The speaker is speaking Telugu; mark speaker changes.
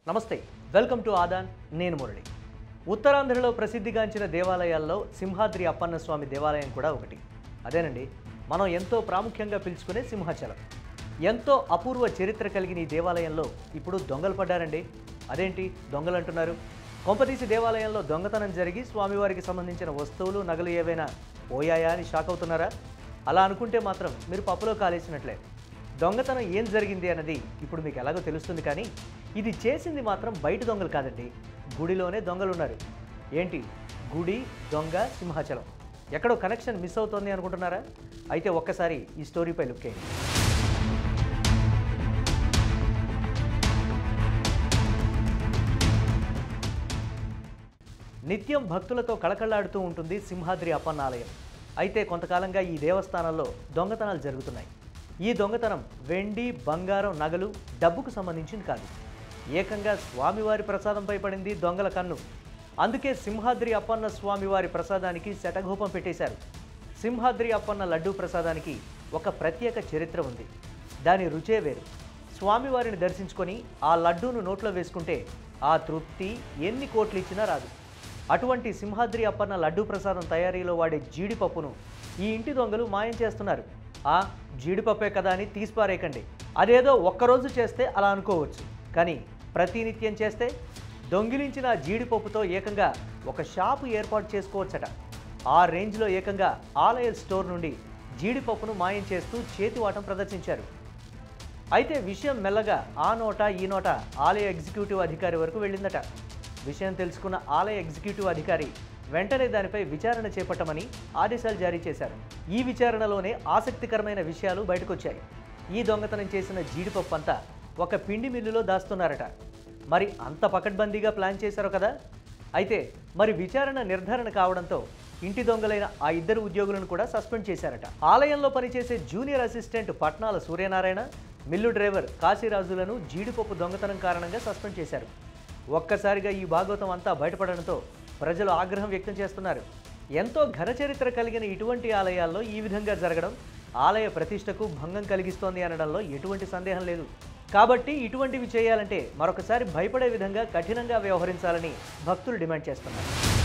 Speaker 1: నమస్తే వెల్కమ్ టు ఆదాన్ నేను మురళి ఉత్తరాంధ్రలో ప్రసిద్ధిగాంచిన దేవాలయాల్లో సింహాద్రి అప్పన్న స్వామి దేవాలయం కూడా ఒకటి అదేనండి మనం ఎంతో ప్రాముఖ్యంగా పిలుచుకునే సింహాచలం ఎంతో అపూర్వ చరిత్ర కలిగిన ఈ దేవాలయంలో ఇప్పుడు దొంగలు పడ్డారండి అదేంటి దొంగలు అంటున్నారు కొంపతీసి దేవాలయంలో దొంగతనం జరిగి స్వామివారికి సంబంధించిన వస్తువులు నగలు ఏవైనా పోయాయా అని షాక్ అవుతున్నారా అలా అనుకుంటే మాత్రం మీరు పప్పులో కాలేసినట్లే దొంగతనం ఏం జరిగింది అన్నది ఇప్పుడు మీకు ఎలాగో తెలుస్తుంది కానీ ఇది చేసింది మాత్రం బయట దొంగలు కాదండి గుడిలోనే దొంగలు ఉన్నారు ఏంటి గుడి దొంగ సింహాచలం ఎక్కడో కనెక్షన్ మిస్ అవుతోంది అనుకుంటున్నారా అయితే ఒక్కసారి ఈ స్టోరీపై లుక్ వేయండి నిత్యం భక్తులతో కళకళలాడుతూ ఉంటుంది సింహాద్రి అప్పన్న ఆలయం అయితే కొంతకాలంగా ఈ దేవస్థానంలో దొంగతనాలు జరుగుతున్నాయి ఈ దొంగతనం వెండి బంగారం నగలు డబ్బుకు సంబంధించింది కాదు ఏకంగా స్వామివారి ప్రసాదంపై పడింది దొంగల కన్ను అందుకే సింహాద్రి అప్పన్న స్వామివారి ప్రసాదానికి శటఘోపం పెట్టేశారు సింహాద్రి అప్పన్న లడ్డూ ప్రసాదానికి ఒక ప్రత్యేక చరిత్ర ఉంది దాని రుచే వేరు స్వామివారిని దర్శించుకొని ఆ లడ్డూను నోట్లో వేసుకుంటే ఆ తృప్తి ఎన్ని కోట్లు ఇచ్చినా రాదు అటువంటి సింహాద్రి అప్పన్న లడ్డూ ప్రసాదం తయారీలో వాడే జీడిపప్పును ఈ ఇంటి దొంగలు మాయం చేస్తున్నారు ఆ జీడిపప్పే కదా అని తీసిపారేయకండి అదేదో ఒక్కరోజు చేస్తే అలా అనుకోవచ్చు కానీ ప్రతినిత్యం చేస్తే దొంగిలించిన ఆ జీడిపప్పుతో ఏకంగా ఒక షాపు ఏర్పాటు చేసుకోవచ్చట ఆ రేంజ్లో ఏకంగా ఆలయ స్టోర్ నుండి జీడిపప్పును మాయం చేస్తూ చేతివాటం ప్రదర్శించారు అయితే విషయం మెల్లగా ఆ నోట ఈ నోట ఆలయ ఎగ్జిక్యూటివ్ అధికారి వరకు వెళ్ళిందట విషయం తెలుసుకున్న ఆలయ ఎగ్జిక్యూటివ్ అధికారి వెంటనే దానిపై విచారణ చేపట్టమని ఆదేశాలు జారీ చేశారు ఈ విచారణలోనే ఆసక్తికరమైన విషయాలు బయటకొచ్చాయి ఈ దొంగతనం చేసిన జీడిపప్పు అంతా ఒక పిండి మిల్లులో దాస్తున్నారట మరి అంత పకడ్బందీగా ప్లాన్ చేశారో కదా అయితే మరి విచారణ నిర్ధారణ కావడంతో ఇంటి దొంగలైన ఆ ఇద్దరు ఉద్యోగులను కూడా సస్పెండ్ చేశారట ఆలయంలో పనిచేసే junior assistant Patnala Suryanarayana mill driver కాశీరాజులను జీడిపప్పు దొంగతనం కారణంగా సస్పెండ్ చేశారు ఒక్కసారిగా ఈ భాగవతం అంతా బయటపడడంతో ప్రజలు ఆగ్రహం వ్యక్తం చేస్తున్నారు ఎంతో ఘన చరిత్ర కలిగిన ఇటువంటి ఆలయాల్లో ఈ విధంగా జరగడం ఆలయ ప్రతిష్టకు భంగం కలిగిస్తోంది అనడంలో ఎటువంటి సందేహం లేదు కాబట్టి ఇటువంటివి చేయాలంటే మరొకసారి భయపడే విధంగా కఠినంగా వ్యవహరించాలని భక్తులు డిమాండ్ చేస్తున్నారు